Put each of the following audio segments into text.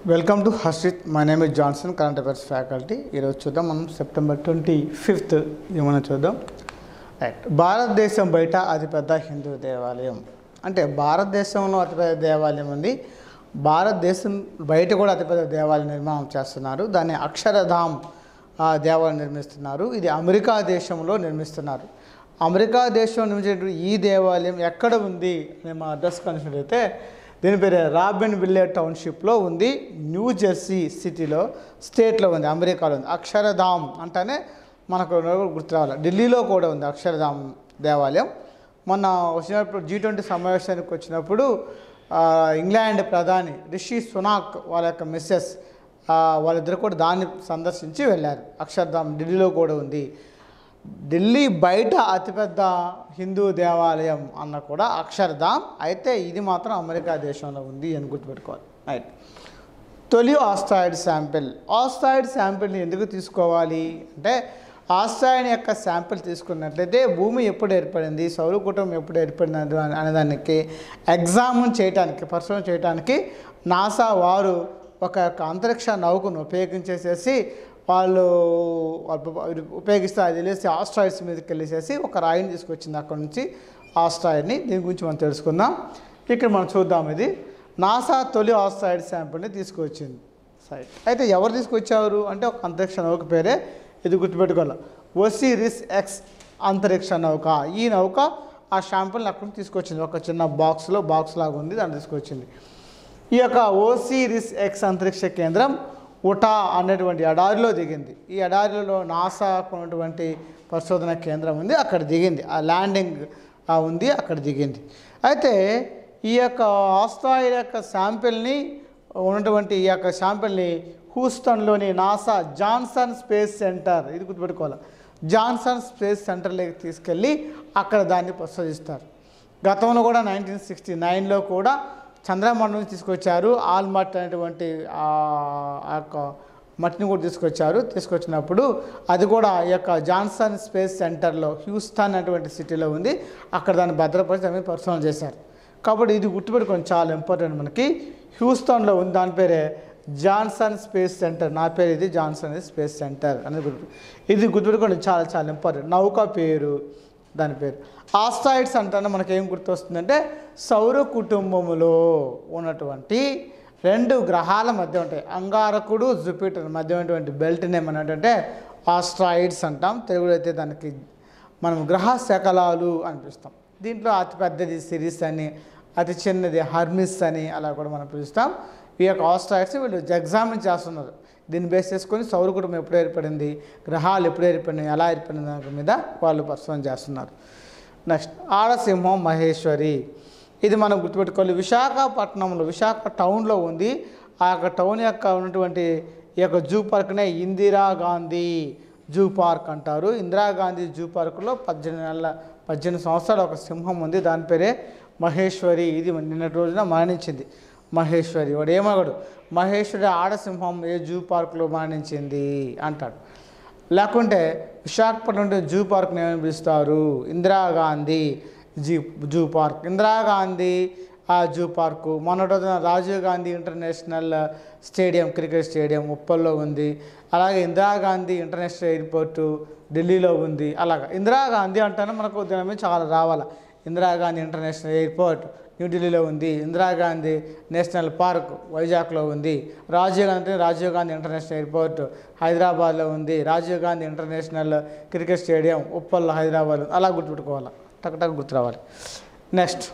welcome to Harshit my name is Johnson current affairs faculty ఈరోజు చూద్దాం మనం సెప్టెంబర్ ట్వంటీ ఫిఫ్త్ ఏమన్నా చూద్దాం రైట్ భారతదేశం బయట అతిపెద్ద హిందూ దేవాలయం అంటే భారతదేశంలో అతిపెద్ద దేవాలయం ఉంది భారతదేశం బయట కూడా అతిపెద్ద దేవాలయం నిర్మాణం చేస్తున్నారు దాన్ని అక్షరధామ్ ఆ, దేవాలయం నిర్మిస్తున్నారు ఇది అమెరికా దేశంలో నిర్మిస్తున్నారు అమెరికా దేశంలో నిర్మించేటువంటి ఈ దేవాలయం ఎక్కడ ఉంది అని మా అడ్రస్ కనుసినట్లయితే దీని పేరు రాబిన్ విల్లే టౌన్షిప్లో ఉంది న్యూ జెర్సీ సిటీలో స్టేట్లో ఉంది అమెరికాలో ఉంది అక్షరధామ్ అంటేనే మనకు గుర్తు రావాలి ఢిల్లీలో కూడా ఉంది అక్షరధామ్ దేవాలయం మొన్న వచ్చినప్పుడు జీ ట్వంటీ సమావేశానికి వచ్చినప్పుడు ఆ, ఇంగ్లాండ్ ప్రధాని రిషి సునాక్ వాళ్ళ యొక్క మిస్సెస్ ఆ, వాళ్ళిద్దరు కూడా దాన్ని సందర్శించి వెళ్ళారు అక్షరధామ్ ఢిల్లీలో కూడా ఉంది ఢిల్లీ బయట అతిపెద్ద హిందూ దేవాలయం అన్న కూడా అక్షర్ధామ్ అయితే ఇది మాత్రం అమెరికా దేశంలో ఉంది అని గుర్తుపెట్టుకోవాలి రైట్ తొలి ఆస్ట్రాయిడ్ శాంపిల్ ఆస్ట్రాయిడ్ శాంపిల్ని ఎందుకు తీసుకోవాలి అంటే ఆస్ట్రాయిడ్ యొక్క శాంపిల్ తీసుకున్నట్లయితే భూమి ఎప్పుడు ఏర్పడింది సౌరకుటం ఎప్పుడు ఏర్పడింది అనే- అనేదానికి ఎగ్జామ్ చేయడానికి పరిశోధన చేయడానికి నాసా వారు ఒక యొక్క అంతరిక్ష నౌకను ఉపయోగించేసేసి వాళ్ళు వాళ్ళు ఉపయోగిస్తే అది వెళ్ళేసి ఆస్ట్రాయిడ్స్ మీదకి వెళ్ళేసేసి ఒక రాయిని తీసుకొచ్చింది అక్కడ నుంచి ఆస్ట్రాయిడ్ని దీని గురించి మనం తెలుసుకుందాం ఇక్కడ మనం చూద్దాం ఇది నాసా తొలి ఆస్ట్రాయిడ్ శాంపుల్ని తీసుకొచ్చింది సైట్ అయితే ఎవరు తీసుకొచ్చారు అంటే ఒక అంతరిక్ష నౌక పేరే ఇది గుర్తుపెట్టుకోవాలి ఒసిరిస్ ఎక్స్ అంతరిక్ష నౌక ఈ నౌక ఆ శాంపుల్ని అక్కడ నుంచి తీసుకొచ్చింది ఒక చిన్న బాక్స్లో బాక్స్ లాగా ఉంది దాన్ని తీసుకొచ్చింది ఈ యొక్క ఓసిరిస్ ఎక్స్ అంతరిక్ష కేంద్రం ఉటా అనేటువంటి ఎడారిలో దిగింది ఈ ఎడారిలో నాసా ఉన్నటువంటి పరిశోధన కేంద్రం ఉంది అక్కడ దిగింది ఆ ల్యాండింగ్ ఆ, ఉంది అక్కడ దిగింది అయితే ఈ యొక్క ఆస్ట్రాయిడ్ యొక్క శాంపిల్ని ఉన్నటువంటి ఈ యొక్క శాంపిల్ని హూస్టన్లోని నాసా జాన్సన్ స్పేస్ సెంటర్ ఇది గుర్తుపెట్టుకోవాలి జాన్సన్ స్పేస్ సెంటర్లోకి తీసుకెళ్ళి అక్కడ దాన్ని పరిశోధిస్తారు గతంలో కూడా నైన్టీన్ సిక్స్టీ నైన్లో కూడా చంద్రమండలం నుంచి తీసుకొచ్చారు ఆల్మట్ అనేటువంటి ఆ ఆ యొక్క మట్టిని కూడా తీసుకొచ్చారు తీసుకొచ్చినప్పుడు అది కూడా ఈ యొక్క జాన్సన్ స్పేస్ సెంటర్లో హ్యూస్టన్ అనేటువంటి సిటీలో ఉంది అక్కడ దాన్ని భద్రపరిచి దాని మీద పరిశోధన చేశారు కాబట్టి ఇది గుర్తుపెట్టుకొని చాలా ఇంపార్టెంట్ మనకి హ్యూస్టన్లో ఉంది దాని పేరే జాన్సన్ స్పేస్ సెంటర్ నా పేరు ఇది జాన్సన్ స్పేస్ సెంటర్ అనేది గుర్తు ఇది గుర్తుపెట్టుకోండి చాలా చాలా ఇంపార్టెంట్ నౌక పేరు దాని పేరు ఆస్ట్రాయిడ్స్ అంటానే మనకి ఏం గుర్తొస్తుందంటే సౌర కుటుంబములో ఉన్నటువంటి రెండు గ్రహాల మధ్య ఉంటాయి అంగారకుడు జూపిటర్ మధ్య ఉన్నటువంటి బెల్ట్ నేమ్ అంటే ఆస్ట్రాయిడ్స్ అంటాం తెలుగులో అయితే దానికి మనం గ్రహ శకలాలు అనిపిస్తాం దీంట్లో అతి పెద్దది సిరీస్ అని అతి చిన్నది హర్మిస్ అని అలా కూడా మనం పిలుస్తాం ఈ యొక్క ఆస్ట్రాయిడ్స్ వీళ్ళు ఎగ్జామిన్ చేస్తున్నారు దీన్ని బేస్ చేసుకొని సౌర కుటుంబం ఎప్పుడు ఏర్పడింది గ్రహాలు ఎప్పుడు ఏర్పడినాయి ఎలా ఏర్పడింది దాని మీద వాళ్ళు పరిశోధన చేస్తున్నారు నెక్స్ట్ ఆడసింహం మహేశ్వరి ఇది మనం గుర్తుపెట్టుకోవాలి విశాఖపట్నంలో విశాఖ టౌన్లో ఉంది ఆ యొక్క టౌన్ యొక్క ఉన్నటువంటి ఈ యొక్క జూ పార్క్నే ఇందిరా గాంధీ జూ పార్క్ అంటారు ఇందిరాగాంధీ జూ పార్కులో పద్దెనిమిది నెలల పద్దెనిమిది సంవత్సరాల ఒక సింహం ఉంది దాని పేరే మహేశ్వరి ఇది నిన్నటి రోజున మరణించింది మహేశ్వరి వాడు ఏమగడు మహేశ్వరి ఆడసింహం ఏ జూ పార్కులో మరణించింది అంటాడు లేకుంటే విశాఖపట్నం జూ పార్క్ని ఏమని పిలుస్తారు Indira Gandhi zoo zoo park Indira Gandhi ఆ జూ పార్కు మొన్నటి రోజున Rajiv Gandhi international stadium cricket stadium ఉప్పల్లో ఉంది అలాగే ఇందిరాగాంధీ ఇంటర్నేషనల్ ఎయిర్పోర్టు ఢిల్లీలో ఉంది అలాగా ఇందిరాగాంధీ అంటేనే మనకు దీని మీద చాలా రావాలి ఇందిరాగాంధీ ఇంటర్నేషనల్ ఎయిర్పోర్ట్ న్యూఢిల్లీలో ఉంది ఇందిరాగాంధీ నేషనల్ పార్క్ వైజాగ్లో ఉంది రాజీవ్ గాంధీ రాజీవ్ గాంధీ ఇంటర్నేషనల్ ఎయిర్పోర్ట్ హైదరాబాద్లో ఉంది Rajiv Gandhi international cricket stadium ఉప్పల్లో హైదరాబాద్ అలా గుర్తుపెట్టుకోవాలి టక్ టక్ గుర్తు రావాలి నెక్స్ట్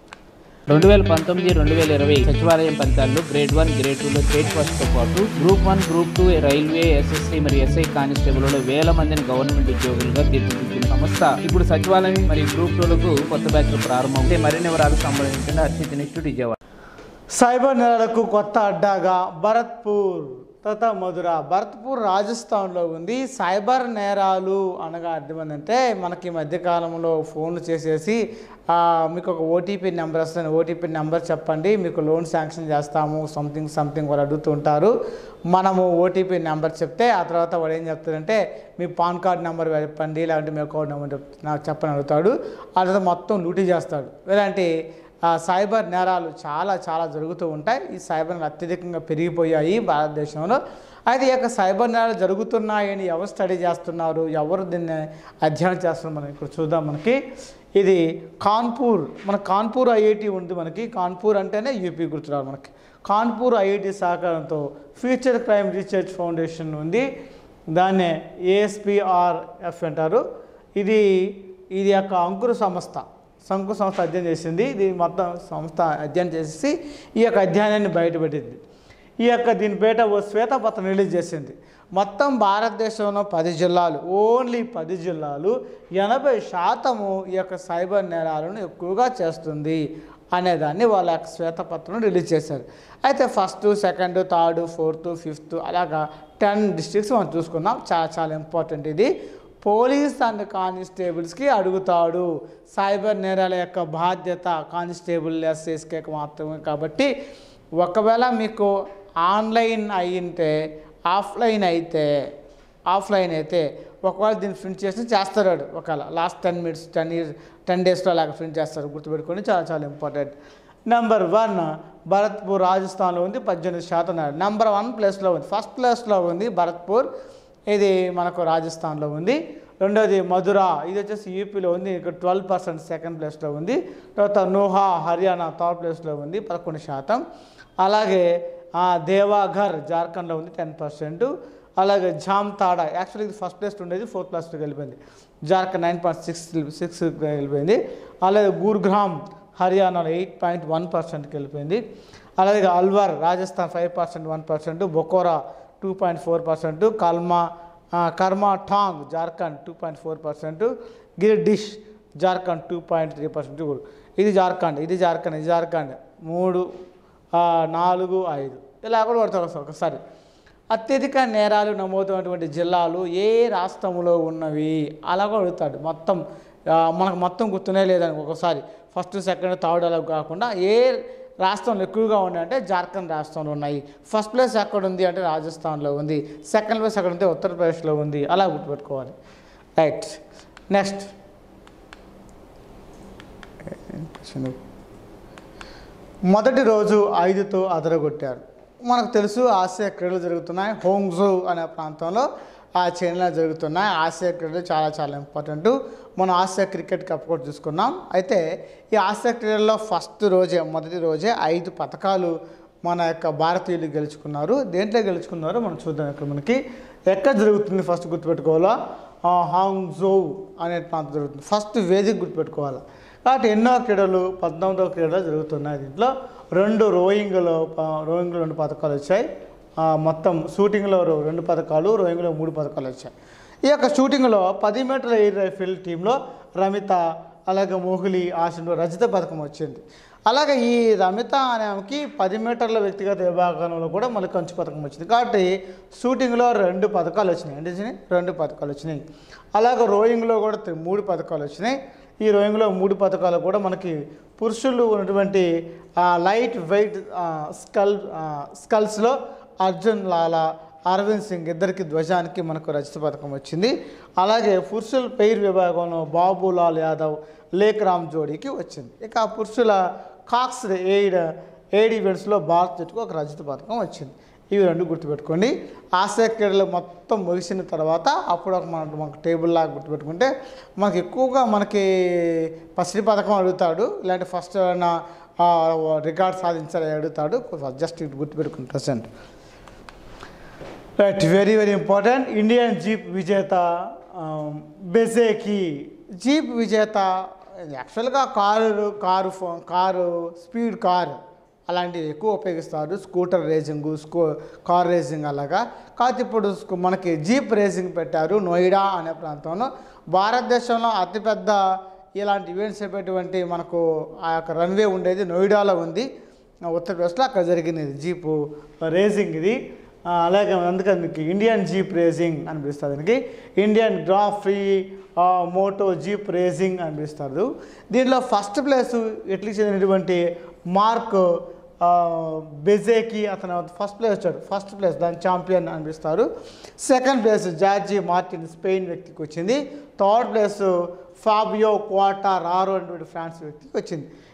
రెండు వేల పంతొమ్మిది రెండు వేల ఇరవై సచివాలయం ఫలితాల్లో గ్రేడ్ వన్ గ్రేడ్ టూలో స్టేట్ ఫస్ట్తో పాటు group one group two railway SSC మరియు ఎస్ఐ కానిస్టేబుల్లో వేల మందిని గవర్నమెంట్ ఉద్యోగులుగా తీర్చిదిద్దిన సంస్థ ఇప్పుడు సచివాలయం మరియు గ్రూప్ టూలకు కొత్త బ్యాచ్లు ప్రారంభం అంటే మరిన్ని వివరాలు సంబంధించిన అర్చిత్ ఇన్స్టిట్యూట్ విజయవాడ సైబర్ నేరాలకు కొత్త అడ్డాగా భరత్పూర్ తత మధుర భరత్పూర్ రాజస్థాన్లో ఉంది సైబర్ నేరాలు అనగా అర్థం ఏంటంటే మనకి ఈ మధ్యకాలంలో ఫోన్లు చేసేసి ఆ, మీకు ఒక ఓటీపీ నెంబర్ వస్తుంది ఓటీపీ నెంబర్ చెప్పండి మీకు లోన్ శాంక్షన్ చేస్తాము సంథింగ్ సంథింగ్ వాళ్ళు అడుగుతుంటారు మనము ఓటీపీ నెంబర్ చెప్తే ఆ తర్వాత వాడు ఏం చెప్తాడంటే మీ పాన్ కార్డ్ నెంబర్ చెప్పండి లేదంటే మీ అకౌంట్ నెంబర్ చెప్- నాకు చెప్పని అడుగుతాడు ఆ తర్వాత మొత్తం లూటీ చేస్తాడు ఇలాంటి ఆ, సైబర్ నేరాలు చాలా చాలా జరుగుతూ ఉంటాయి ఈ సైబర్ నేరాలు అత్యధికంగా పెరిగిపోయాయి భారతదేశంలో అయితే ఈ యొక్క సైబర్ నేరాలు జరుగుతున్నాయని ఎవరు స్టడీ చేస్తున్నారు ఎవరు దీన్ని అధ్యయనం చేస్తున్నారు మనం ఇక్కడ చూద్దాం మనకి ఇది కాన్పూర్ మన కాన్పూర్ ఐఐటి ఉంది మనకి కాన్పూర్ అంటేనే యూపీ గుర్తురావాలి మనకి కాన్పూర్ ఐఐటి సహకారంతో ఫ్యూచర్ క్రైమ్ రీసెర్చ్ ఫౌండేషన్ ఉంది దాన్నే ఏఎస్పిఆర్ఎఫ్ అంటారు ఇది ఇది యొక్క అంకుర సంస్థ శంకు సంస్థ అధ్యయనం చేసింది ఇది మొత్తం సంస్థ అధ్యయనం చేసేసి ఈ యొక్క అధ్యయనాన్ని బయటపెట్టింది ఈ యొక్క దీని పేట ఓ శ్వేతపత్రం రిలీజ్ చేసింది మొత్తం భారతదేశంలో పది జిల్లాలు ఓన్లీ పది జిల్లాలు ఎనభై శాతము ఈ యొక్క సైబర్ నేరాలను ఎక్కువగా చేస్తుంది అనేదాన్ని వాళ్ళ యొక్క శ్వేతపత్రం రిలీజ్ చేశారు అయితే first second third fourth fifth అలాగా టెన్ డిస్ట్రిక్ట్స్ మనం చూసుకున్నాం చాలా చాలా ఇంపార్టెంట్ ఇది పోలీస్ అండ్ కానిస్టేబుల్స్కి అడుగుతాడు సైబర్ నేరాల యొక్క బాధ్యత కానిస్టేబుల్ ఎస్ఎస్కే మాత్రమే కాబట్టి ఒకవేళ మీకు ఆన్లైన్ అయ్యింటే ఆఫ్లైన్ అయితే ఆఫ్లైన్ అయితే ఒకవేళ దీన్ని ప్రింట్ చేసి చేస్తారు వాడు ఒకవేళ last ten minutes ten years ten డేస్లో అలాగ ప్రింట్ చేస్తారు గుర్తుపెట్టుకొని చాలా చాలా ఇంపార్టెంట్ నెంబర్ వన్ భరత్పూర్ రాజస్థాన్లో ఉంది పద్దెనిమిది శాతం నెంబర్ వన్ ప్లేస్లో ఉంది ఫస్ట్ ప్లేస్లో ఉంది భరత్పూర్ ఇది మనకు రాజస్థాన్లో ఉంది రెండోది మధుర ఇది వచ్చేసి యూపీలో ఉంది ఇక్కడ ట్వెల్వ్ పర్సెంట్ సెకండ్ ప్లేస్లో ఉంది తర్వాత నోహా హర్యానా థర్డ్ ప్లేస్లో ఉంది పదకొండు శాతం అలాగే ఆ, దేవాఘర్ జార్ఖండ్లో ఉంది టెన్ పర్సెంట్ అలాగే జామ్తాడా యాక్చువల్లీ ఇది ఫస్ట్ ప్లేస్ ఉండేది ఫోర్త్ ప్లేస్లోకి వెళ్ళిపోయింది Jharkhand nine point six six వెళ్ళిపోయింది అలాగే గూర్గ్రామ్ హర్యానాలో ఎయిట్ పాయింట్ వన్ పర్సెంట్కి వెళ్ళిపోయింది అలాగే Alwar Rajasthan five percent one percent Bokaro two point four percent కల్మా ఆ, Karmatanr Jharkhand two point four percent Giridih Jharkhand two point three percent ఇది జార్ఖండ్ ఇది జార్ఖండ్ ఇది జార్ఖండ్ మూడు ఆ, నాలుగు ఐదు ఇలా కూడా పడతారు ఒకసారి ఒకసారి అత్యధిక నేరాలు నమోదైనటువంటి జిల్లాలు ఏ రాష్ట్రంలో ఉన్నవి అలా కూడా అడుగుతాడు మొత్తం ఆ, మనకు మొత్తం గుర్తునే లేదని ఒకసారి ఫస్ట్ సెకండ్ థర్డ్ అలా కాకుండా ఏ రాష్ట్రంలో ఎక్కువగా ఉన్నాయంటే జార్ఖండ్ రాష్ట్రంలో ఉన్నాయి ఫస్ట్ ప్లేస్ ఎక్కడ ఉంది అంటే రాజస్థాన్లో ఉంది సెకండ్ ప్లేస్ ఎక్కడ ఉంది ఉత్తరప్రదేశ్లో ఉంది అలా గుర్తుపెట్టుకోవాలి రైట్ నెక్స్ట్ మొదటి రోజు ఐదుతో అదరగొట్టారు మనకు తెలుసు ఆసియా క్రీడలు జరుగుతున్నాయి హోంగ్జూ అనే ప్రాంతంలో ఆ చైనాలో జరుగుతున్నాయి ఆసియా క్రీడలు చాలా చాలా ఇంపార్టెంట్ మనం ఆసియా క్రికెట్ కప్ కూడా చూసుకున్నాం అయితే ఈ ఆసియా క్రీడల్లో ఫస్ట్ రోజే మొదటి రోజే ఐదు పథకాలు మన యొక్క భారతీయులు గెలుచుకున్నారు దేంట్లో గెలుచుకున్నారో మనం చూద్దాం ఇక్కడ మనకి ఎక్కడ జరుగుతుంది ఫస్ట్ గుర్తుపెట్టుకోవాలా ఆ, హాంగ్జో అనే ప్రాంతం జరుగుతుంది ఫస్ట్ వేదిక గుర్తుపెట్టుకోవాలి కాబట్టి ఎన్నో క్రీడలు పద్నాలుగో క్రీడలు జరుగుతున్నాయి దీంట్లో రెండు రోయింగ్లో ప- రోయింగ్లో రెండు పథకాలు వచ్చాయి ఆ, మొత్తం షూటింగ్లో రో- రెండు పథకాలు రోయింగ్లో మూడు పథకాలు వచ్చాయి ఈ యొక్క షూటింగ్లో పది మీటర్ల ఎయిర్ రైఫిల్ టీంలో రమిత అలాగే మోహిలి ఆశలో రజిత పథకం వచ్చింది అలాగే ఈ రమిత అనే ఆమెకి పది మీటర్ల వ్యక్తిగత విభాగంలో కూడా మళ్ళీ కంచు పథకం వచ్చింది కాబట్టి షూటింగ్లో రెండు పథకాలు వచ్చినాయి అంటే వచ్చినాయి రెండు పథకాలు వచ్చినాయి అలాగే రోయింగ్లో కూడా తి- మూడు పథకాలు వచ్చినాయి ఈ రోయింగ్లో మూడు పథకాలు కూడా మనకి పురుషులు ఉన్నటువంటి ఆ, లైట్ వెయిట్ ఆ, స్కల్ ఆ, స్కల్స్లో అర్జున్ లాలా అరవింద్ సింగ్ ఇద్దరికి ధ్వజానికి మనకు రజత పథకం వచ్చింది అలాగే పురుషుల పెయిర్ విభాగంలో బాబులాల్ యాదవ్ లేక్ రామ్ జోడీకి వచ్చింది ఇక ఆ పురుషుల కాక్స్ ఎయిడ్ ఎయిడ్ ఈవెంట్స్లో భారత్ జట్టుకు ఒక రజత పథకం వచ్చింది ఇవి రెండు గుర్తుపెట్టుకోండి ఆసియా క్రీడలు మొత్తం ముగిసిన తర్వాత అప్పుడు ఒక మన మనకు టేబుల్ లాగా గుర్తుపెట్టుకుంటే మనకి ఎక్కువగా మనకి పసిడి పథకం అడుగుతాడు ఇలాంటి ఫస్ట్ ఏమైనా రికార్డ్ సాధించాలని అడుగుతాడు జస్ట్ ఇటు గుర్తుపెట్టుకుని present right very very important Indian GP విజేత బెజేకి జీప్ విజేత యాక్చువల్గా కారు కారు ఫో- కారు స్పీడ్ కార్ అలాంటివి ఎక్కువ ఉపయోగిస్తారు స్కూటర్ రేసింగ్ స్కూ కార్ రేసింగ్ అలాగా కాకపోతే ఇప్పుడు స్కు- మనకి జీప్ రేసింగ్ పెట్టారు నోయిడా అనే ప్రాంతంలో భారతదేశంలో అతిపెద్ద ఇలాంటి ఈవెంట్స్ చెప్పేటువంటి మనకు ఆ యొక్క రన్వే ఉండేది నోయిడాలో ఉంది ఉత్తరప్రదేశ్లో అక్కడ జరిగింది ఇది జీపు రేసింగ్ ఇది ఆ, అలాగే అందుకని మీకు ఇండియన్ జీప్ రేసింగ్ అని పిలుస్తారు దీనికి Indian grand prix MotoGP racing అని పిలుస్తారు దీనిలో ఫస్ట్ ప్లేస్ ఇటలీకి చెందినటువంటి మార్క్ ఆ, బెజేకి అతను ఫస్ట్ ప్లేస్ వచ్చాడు ఫస్ట్ ప్లేస్ దాని ఛాంపియన్ అనిపిస్తారు second place Jorge Martin Spain వ్యక్తికి వచ్చింది థర్డ్ ప్లేస్ ఫాబియో క్వాటా రారో అనేటువంటి ఫ్రాన్స్ వ్యక్తికి వచ్చింది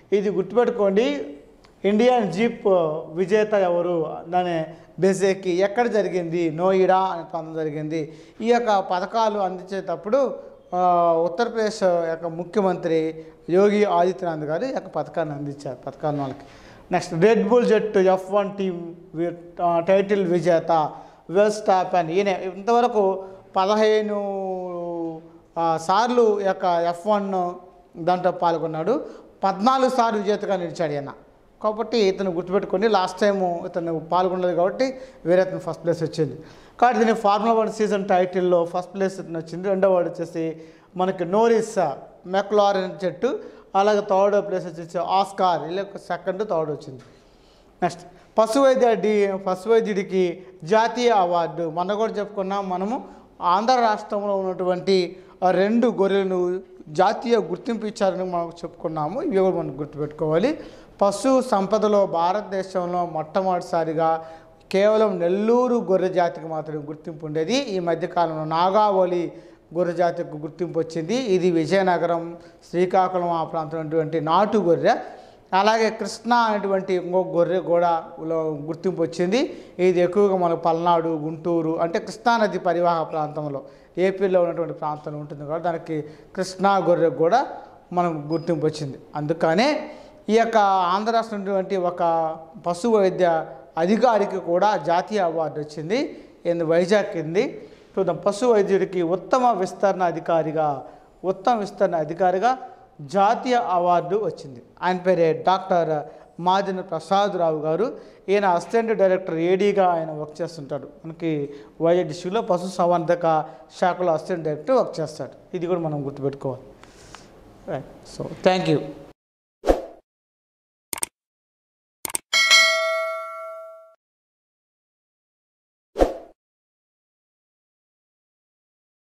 ఇది గుర్తుపెట్టుకోండి ఇండియన్ జీప్ విజేత ఎవరు దాని బెజెక్కి ఎక్కడ జరిగింది నోయిడా అనే ప్రాంతం జరిగింది ఈ యొక్క పథకాలు అందించేటప్పుడు ఆ, ఉత్తరప్రదేశ్ యొక్క ముఖ్యమంత్రి యోగి ఆదిత్యనాథ్ గారు ఈ యొక్క పథకాన్ని అందించారు పథకాలను వాళ్ళకి నెక్స్ట్ రెడ్ బుల్ జట్టు ఎఫ్ వన్ టీమ్ టైటిల్ విజేత వెల్ స్టాప్ అని ఈయన ఇంతవరకు పదహేను ఆ, సార్లు ఈ యొక్క ఎఫ్ వన్ దాంట్లో పాల్గొన్నాడు పద్నాలుగు సార్లు విజేతగా నిలిచాడు ఈయన కాబట్టి ఇతను గుర్తుపెట్టుకోండి లాస్ట్ టైం ఇతను పాల్గొనలేదు కాబట్టి వేరే అతను ఫస్ట్ ప్లేస్ వచ్చింది కాబట్టి దీని ఫార్ములా వన్ సీజన్ టైటిల్లో ఫస్ట్ ప్లేస్ ఇతను వచ్చింది రెండో వాడు వచ్చేసి మనకి నోరిస్ మెక్లారెన్ చెట్టు అలాగే థర్డ్ ప్లేస్ వచ్చేసి ఆస్కార్ ఇలా సెకండ్ థర్డ్ వచ్చింది నెక్స్ట్ పశు వైద్య డి పశు వైద్యుడికి జాతీయ అవార్డు మొన్న కూడా చెప్పుకున్నాం మనము ఆంధ్ర రాష్ట్రంలో ఉన్నటువంటి ఆ రెండు గొర్రెలను జాతీయ గుర్తింపు ఇచ్చారని మనం చెప్పుకున్నాము ఇవి కూడా మనం గుర్తుపెట్టుకోవాలి పశు సంపదలో భారతదేశంలో మొట్టమొదటిసారిగా కేవలం నెల్లూరు గొర్రె జాతికి మాత్రమే గుర్తింపు ఉండేది ఈ మధ్యకాలంలో నాగావళి గొర్రె జాతికి గుర్తింపు వచ్చింది ఇది విజయనగరం శ్రీకాకుళం ఆ ప్రాంతం ఉన్నటువంటి నాటు గొర్రె అలాగే కృష్ణ అనేటువంటి ఇంకో గొర్రె కూడా లో గుర్తింపు వచ్చింది ఇది ఎక్కువగా మన పల్నాడు గుంటూరు అంటే కృష్ణానది పరివాహక ప్రాంతంలో ఏపీలో ఉన్నటువంటి ప్రాంతంలో ఉంటుంది కాబట్టి దానికి కృష్ణా గొర్రె కూడా మనకు గుర్తింపు వచ్చింది అందుకనే ఈ యొక్క ఆంధ్ర రాష్ట్రం ఉన్నటువంటి ఒక పశు వైద్య అధికారికి కూడా జాతీయ అవార్డు వచ్చింది ఇది వైజాగ్ కింది చూద్దాం పశు వైద్యుడికి ఉత్తమ విస్తరణ అధికారిగా ఉత్తమ విస్తరణ అధికారిగా జాతీయ అవార్డు వచ్చింది ఆయన పేరే డాక్టర్ మాదిన ప్రసాద్ రావు గారు ఈయన అసిస్టెంట్ డైరెక్టర్ ఏడీగా ఆయన వర్క్ చేస్తుంటాడు మనకి వైద్య డిస్ట్రిక్ట్లో పశు సంవర్ధక శాఖలో అసిస్టెంట్ డైరెక్టర్ వర్క్ చేస్తాడు ఇది కూడా మనం గుర్తుపెట్టుకోవాలి రైట్ సో థ్యాంక్ యూ